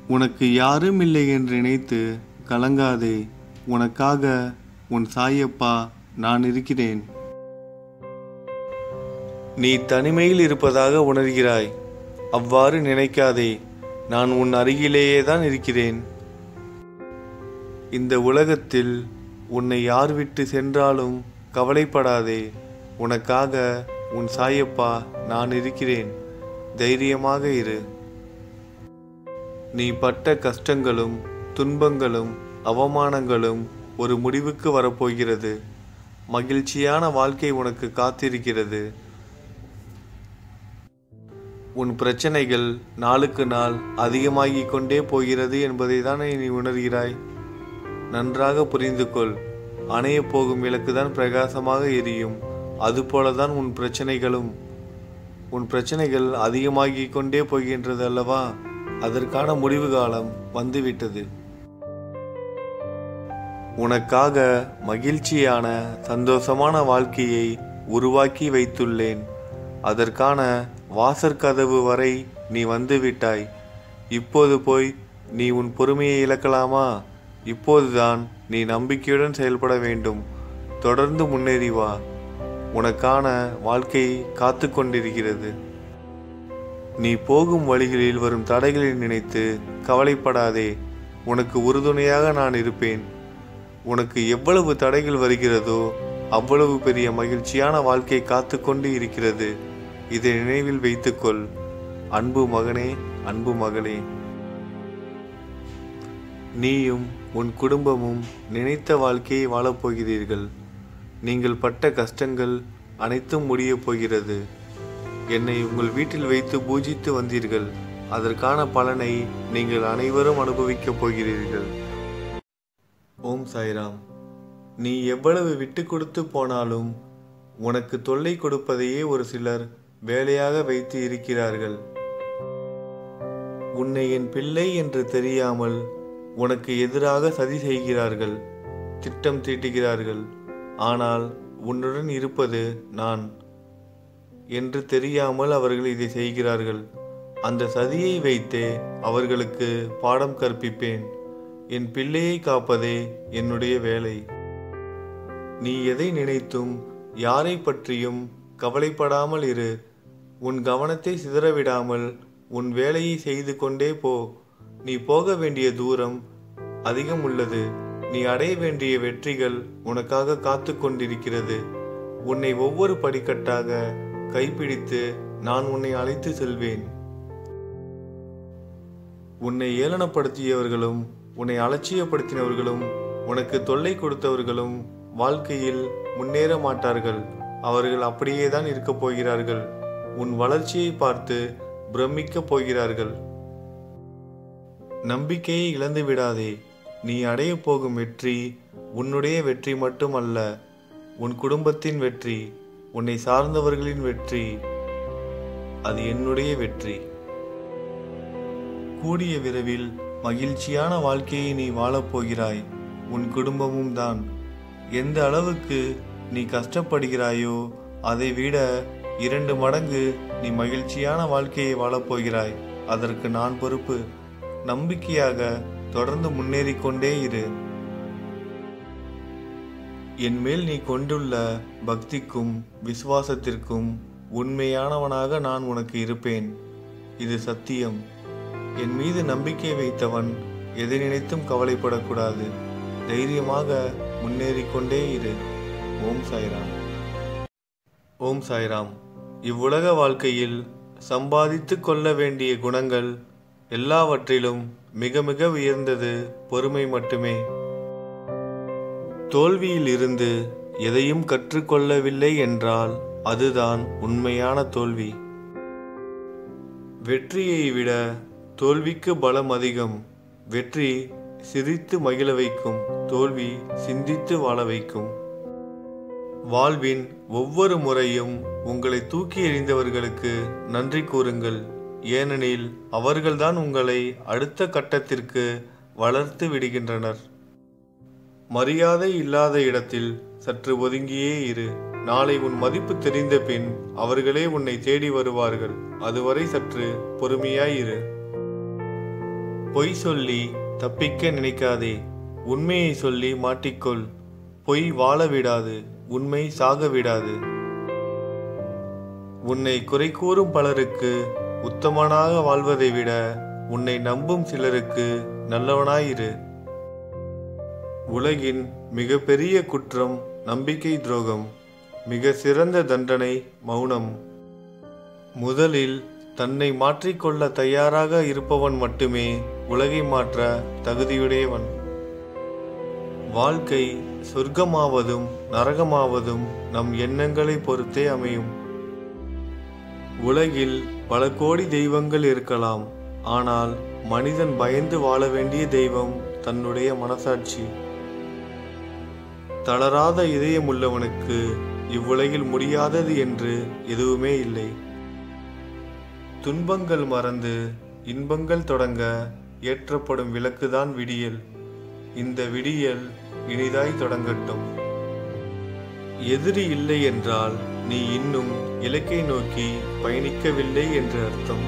உனக்கு யாரும் இல்லை என்று நினைத்து கலங்காதே உனக்காக உன் சாயப்பா நான் இருக்கிறேன் நீ தனிமையில் இருப்பதாக உணர்கிறாய் அவ்வாறு நினைக்காதே நான் உன் அருகிலேயே தான் இருக்கிறேன் இந்த உலகத்தில் உன்னை யார் விட்டு சென்றாலும் கவலைப்படாதே உனக்காக உன் சாயப்பா நான் இருக்கிறேன் தைரியமாக இரு நீ பட்ட கஷ்டங்களும் துன்பங்களும் அவமானங்களும் ஒரு முடிவுக்கு வரப்போகிறது மகிழ்ச்சியான வாழ்க்கை உனக்கு காத்திருக்கிறது உன் பிரச்சனைகள் நாளுக்கு நாள் அதிகமாகிக் கொண்டே போகிறது என்பதை தானே நீ உணர்கிறாய் நன்றாக புரிந்து கொள் அணையப் போகும் விளக்குதான் பிரகாசமாக எரியும் அதுபோலதான் உன் பிரச்சனைகளும் உன் பிரச்சனைகள் அதிகமாகிக் கொண்டே போகின்றது அல்லவா அதற்கான முடிவு காலம் வந்துவிட்டது உனக்காக மகிழ்ச்சியான சந்தோஷமான வாழ்க்கையை உருவாக்கி வைத்துள்ளேன் அதற்கான வாசற்கதவு வரை நீ வந்துவிட்டாய் இப்போது போய் நீ உன் பொறுமையை இழக்கலாமா இப்போதுதான் நீ நம்பிக்கையுடன் செயல்பட வேண்டும் தொடர்ந்து முன்னேறி வா உனக்கான வாழ்க்கை காத்து கொண்டிருக்கிறது நீ போகும் வழிகளில் வரும் தடைகளை நினைத்து கவலைப்படாதே உனக்கு உறுதுணையாக நான் இருப்பேன் உனக்கு எவ்வளவு தடைகள் வருகிறதோ அவ்வளவு பெரிய மகிழ்ச்சியான வாழ்க்கை காத்து கொண்டு இருக்கிறது இதை நினைவில் வைத்துக்கொள் அன்பு மகனே அன்பு மகளே நீயும் உன் குடும்பமும் நினைத்த வாழ்க்கையை வாழப்போகிறீர்கள் நீங்கள் பட்ட கஷ்டங்கள் அனைத்தும் முடியப் போகிறது என்னை உங்கள் வீட்டில் வைத்து பூஜித்து வந்தீர்கள் அதற்கான பலனை நீங்கள் அனைவரும் அனுபவிக்கப் போகிறீர்கள் ஓம் சாய்ராம் நீ எவ்வளவு விட்டு கொடுத்து போனாலும் உனக்கு தொல்லை கொடுப்பதையே ஒரு சிலர் வேலையாக வைத்து இருக்கிறார்கள் உன்னை என் பிள்ளை என்று தெரியாமல் உனக்கு எதிராக சதி செய்கிறார்கள் திட்டம் தீட்டுகிறார்கள் ஆனால் உன்னுடன் இருப்பது நான் என்று தெரியாமல் அவர்கள் இதை செய்கிறார்கள் அந்த சதியை வைத்தே அவர்களுக்கு பாடம் கற்பிப்பேன் என் பிள்ளையை காப்பதே என்னுடைய வேலை நீ எதை நினைத்தும் யாரை பற்றியும் கவலைப்படாமல் இரு உன் கவனத்தை சிதறவிடாமல் உன் வேலையை செய்து கொண்டே போ நீ போக வேண்டிய தூரம் அதிகம் உள்ளது நீ அடைய வேண்டிய வெற்றிகள் உனக்காக காத்து கொண்டிருக்கிறது உன்னை ஒவ்வொரு படிக்கட்டாக கைப்பிடித்து நான் உன்னை அழைத்து செல்வேன் உன்னை ஏளனப்படுத்தியவர்களும் உன்னை அலட்சியப்படுத்தினவர்களும் உனக்கு தொல்லை கொடுத்தவர்களும் வாழ்க்கையில் முன்னேற மாட்டார்கள் அவர்கள் அப்படியே தான் இருக்கப் போகிறார்கள் உன் வளர்ச்சியை பார்த்து பிரமிக்கப் போகிறார்கள் நம்பிக்கையை இழந்து விடாதே நீ அடையப் போகும் வெற்றி உன்னுடைய வெற்றி மட்டுமல்ல உன் குடும்பத்தின் வெற்றி உன்னை சார்ந்தவர்களின் வெற்றி அது என்னுடைய வெற்றி கூடிய விரைவில் மகிழ்ச்சியான வாழ்க்கையை நீ வாழப்போகிறாய் உன் குடும்பமும் தான் எந்த அளவுக்கு நீ கஷ்டப்படுகிறாயோ அதை விட இரண்டு மடங்கு நீ மகிழ்ச்சியான வாழ்க்கையை வாழப்போகிறாய் அதற்கு நான் பொறுப்பு நம்பிக்கையாக தொடர்ந்து முன்னேறிக் கொண்டே இரு என் மேல் நீ கொண்டுள்ள பக்திக்கும் விசுவாசத்திற்கும் உண்மையானவனாக நான் உனக்கு இருப்பேன் இது சத்தியம் என் மீது நம்பிக்கை வைத்தவன் எதை நினைத்தும் கவலைப்படக்கூடாது தைரியமாக முன்னேறிக் கொண்டே இரு ஓம் சாய்ராம் ஓம் சாய்ராம் இவ்வுலக வாழ்க்கையில் சம்பாதித்து கொள்ள வேண்டிய குணங்கள் எல்லாவற்றிலும் மிக மிக உயர்ந்தது பொறுமை மட்டுமே தோல்வியில் இருந்து எதையும் கற்றுக்கொள்ளவில்லை என்றால் அதுதான் உண்மையான தோல்வி வெற்றியை விட தோல்விக்கு பலம் அதிகம் வெற்றி சிரித்து மகிழ வைக்கும் தோல்வி சிந்தித்து வாழ வைக்கும் வாழ்வின் ஒவ்வொரு முறையும் உங்களை தூக்கி எறிந்தவர்களுக்கு நன்றி கூறுங்கள் ஏனெனில் அவர்கள்தான் உங்களை அடுத்த கட்டத்திற்கு வளர்த்து விடுகின்றனர் மரியாதை இல்லாத இடத்தில் சற்று ஒதுங்கியே இரு நாளை உன் மதிப்பு தெரிந்த பின் அவர்களே உன்னை தேடி வருவார்கள் அதுவரை சற்று பொறுமையாய் இரு பொய் சொல்லி தப்பிக்க நினைக்காதே உண்மையை சொல்லி மாட்டிக்கொள் பொய் வாழ விடாது உண்மை சாக விடாது உன்னை குறை கூறும் பலருக்கு உத்தமனாக வாழ்வதை விட உன்னை நம்பும் சிலருக்கு நல்லவனாயிரு உலகின் மிகப்பெரிய குற்றம் நம்பிக்கை துரோகம் மிக சிறந்த தண்டனை மௌனம் முதலில் தன்னை மாற்றிக்கொள்ள தயாராக இருப்பவன் மட்டுமே உலகை மாற்ற தகுதியுடையவன் வாழ்க்கை சொர்க்கமாவதும் நரகமாவதும் நம் எண்ணங்களை பொறுத்தே அமையும் உலகில் பல கோடி தெய்வங்கள் இருக்கலாம் ஆனால் மனிதன் பயந்து வாழ வேண்டிய தெய்வம் தன்னுடைய மனசாட்சி தளராத இதயம் உள்ளவனுக்கு இவ்வுலகில் முடியாதது என்று எதுவுமே இல்லை துன்பங்கள் மறந்து இன்பங்கள் தொடங்க ஏற்றப்படும் விளக்குதான் விடியல் இந்த விடியல் இனிதாய் தொடங்கட்டும் எதிரி இல்லை என்றால் நீ இன்னும் இலக்கை நோக்கி பயணிக்கவில்லை என்று அர்த்தம்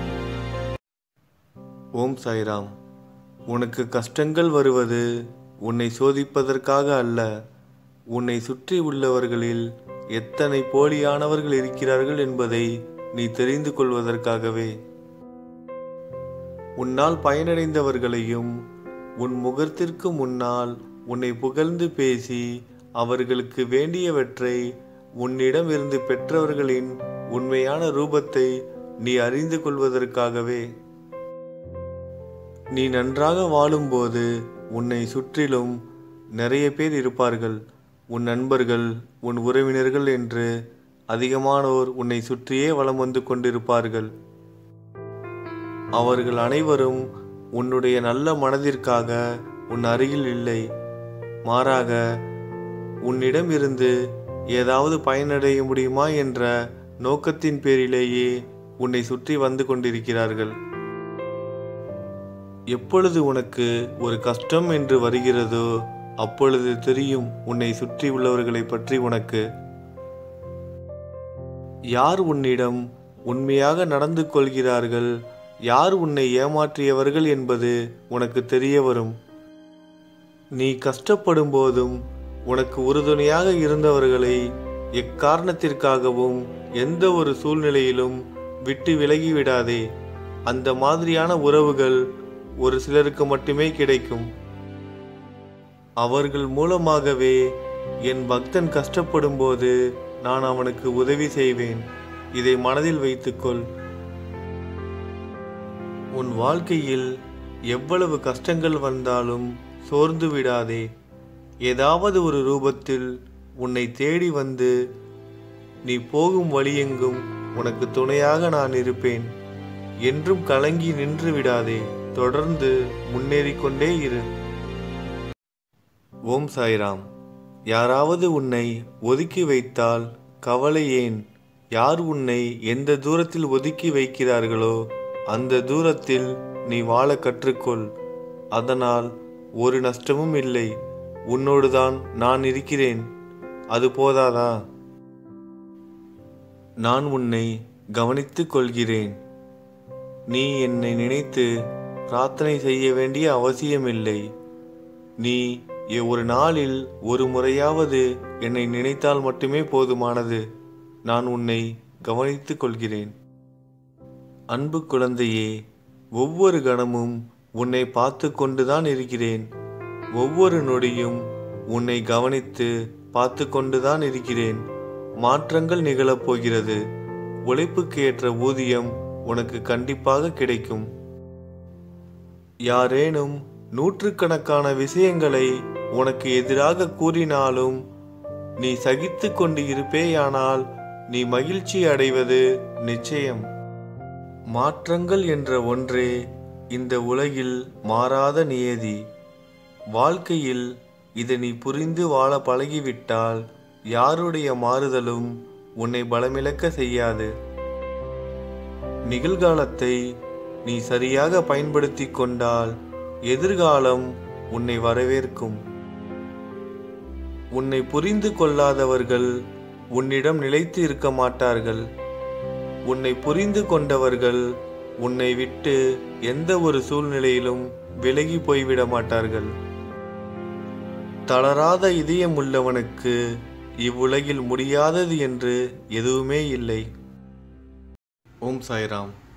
ஓம் சாய்ராம் உனக்கு கஷ்டங்கள் வருவது உன்னை சோதிப்பதற்காக அல்ல உன்னை சுற்றி உள்ளவர்களில் எத்தனை போலியானவர்கள் இருக்கிறார்கள் என்பதை நீ தெரிந்து கொள்வதற்காகவே உன்னால் பயனடைந்தவர்களையும் உன் முகத்திற்கு முன்னால் உன்னை புகழ்ந்து பேசி அவர்களுக்கு வேண்டியவற்றை உன்னிடம் இருந்து பெற்றவர்களின் உண்மையான ரூபத்தை நீ அறிந்து கொள்வதற்காகவே நீ நன்றாக வாழும்போது உன்னை சுற்றிலும் நிறைய பேர் இருப்பார்கள் உன் நண்பர்கள் உன் உறவினர்கள் என்று அதிகமானோர் உன்னை சுற்றியே வலம் வந்து கொண்டிருப்பார்கள் அவர்கள் அனைவரும் உன்னுடைய நல்ல மனதிற்காக உன் அருகில் இல்லை மாறாக உன்னிடம் இருந்து ஏதாவது பயனடைய முடியுமா என்ற நோக்கத்தின் பேரிலேயே உன்னை சுற்றி வந்து கொண்டிருக்கிறார்கள் எப்பொழுது உனக்கு ஒரு கஷ்டம் என்று வருகிறதோ அப்பொழுது தெரியும் உன்னை சுற்றி உள்ளவர்களை பற்றி உனக்கு யார் உன்னிடம் உண்மையாக நடந்து கொள்கிறார்கள் யார் உன்னை ஏமாற்றியவர்கள் என்பது உனக்கு தெரிய வரும் நீ கஷ்டப்படும் போதும் உனக்கு உறுதுணையாக இருந்தவர்களை எக்காரணத்திற்காகவும் எந்த ஒரு சூழ்நிலையிலும் விட்டு விலகி விடாதே அந்த மாதிரியான உறவுகள் ஒரு சிலருக்கு மட்டுமே கிடைக்கும் அவர்கள் மூலமாகவே என் பக்தன் கஷ்டப்படும் போது நான் அவனுக்கு உதவி செய்வேன் இதை மனதில் வைத்துக்கொள் உன் வாழ்க்கையில் எவ்வளவு கஷ்டங்கள் வந்தாலும் சோர்ந்து விடாதே ஏதாவது ஒரு ரூபத்தில் உன்னை தேடி வந்து நீ போகும் வழியெங்கும் உனக்கு துணையாக நான் இருப்பேன் என்றும் கலங்கி நின்று விடாதே தொடர்ந்து முன்னேறிக் கொண்டே இரு ஓம் சாய்ராம் யாராவது உன்னை ஒதுக்கி வைத்தால் கவலை ஏன் யார் உன்னை எந்த தூரத்தில் ஒதுக்கி வைக்கிறார்களோ அந்த தூரத்தில் நீ வாழ கற்றுக்கொள் அதனால் ஒரு நஷ்டமும் இல்லை உன்னோடுதான் நான் இருக்கிறேன் அது போதாதா நான் உன்னை கவனித்துக் கொள்கிறேன் நீ என்னை நினைத்து பிரார்த்தனை செய்ய வேண்டிய அவசியமில்லை நீ எ- ஒரு நாளில் ஒரு முறையாவது என்னை நினைத்தால் மட்டுமே போதுமானது நான் உன்னை கவனித்துக் கொள்கிறேன் அன்பு குழந்தையே ஒவ்வொரு கணமும் உன்னை பார்த்து கொண்டுதான் இருக்கிறேன் ஒவ்வொரு நொடியும் உன்னை கவனித்து பார்த்து கொண்டுதான் இருக்கிறேன் மாற்றங்கள் நிகழப் போகிறது உழைப்புக்கு ஏற்ற ஊதியம் உனக்கு கண்டிப்பாக கிடைக்கும் யாரேனும் நூற்றுக்கணக்கான விஷயங்களை உனக்கு எதிராக கூறினாலும் நீ சகித்து கொண்டு இருப்பேயானால் நீ மகிழ்ச்சி அடைவது நிச்சயம் மாற்றங்கள் என்ற ஒன்றே இந்த உலகில் மாறாத நியதி வாழ்க்கையில் இதை நீ புரிந்து வாழ பழகிவிட்டால் யாருடைய மாறுதலும் உன்னை பலமிழக்க செய்யாது நிகழ்காலத்தை நீ சரியாக பயன்படுத்தி கொண்டால் எதிர்காலம் உன்னை வரவேற்கும் உன்னை புரிந்து கொள்ளாதவர்கள் உன்னிடம் நிலைத்து இருக்க மாட்டார்கள் உன்னை புரிந்து கொண்டவர்கள் உன்னை விட்டு எந்த ஒரு சூழ்நிலையிலும் விலகி போய்விட மாட்டார்கள் தளராத இதயம் உள்ளவனுக்கு இவ்வுலகில் முடியாதது என்று எதுவுமே இல்லை ஓம் சாய்ராம்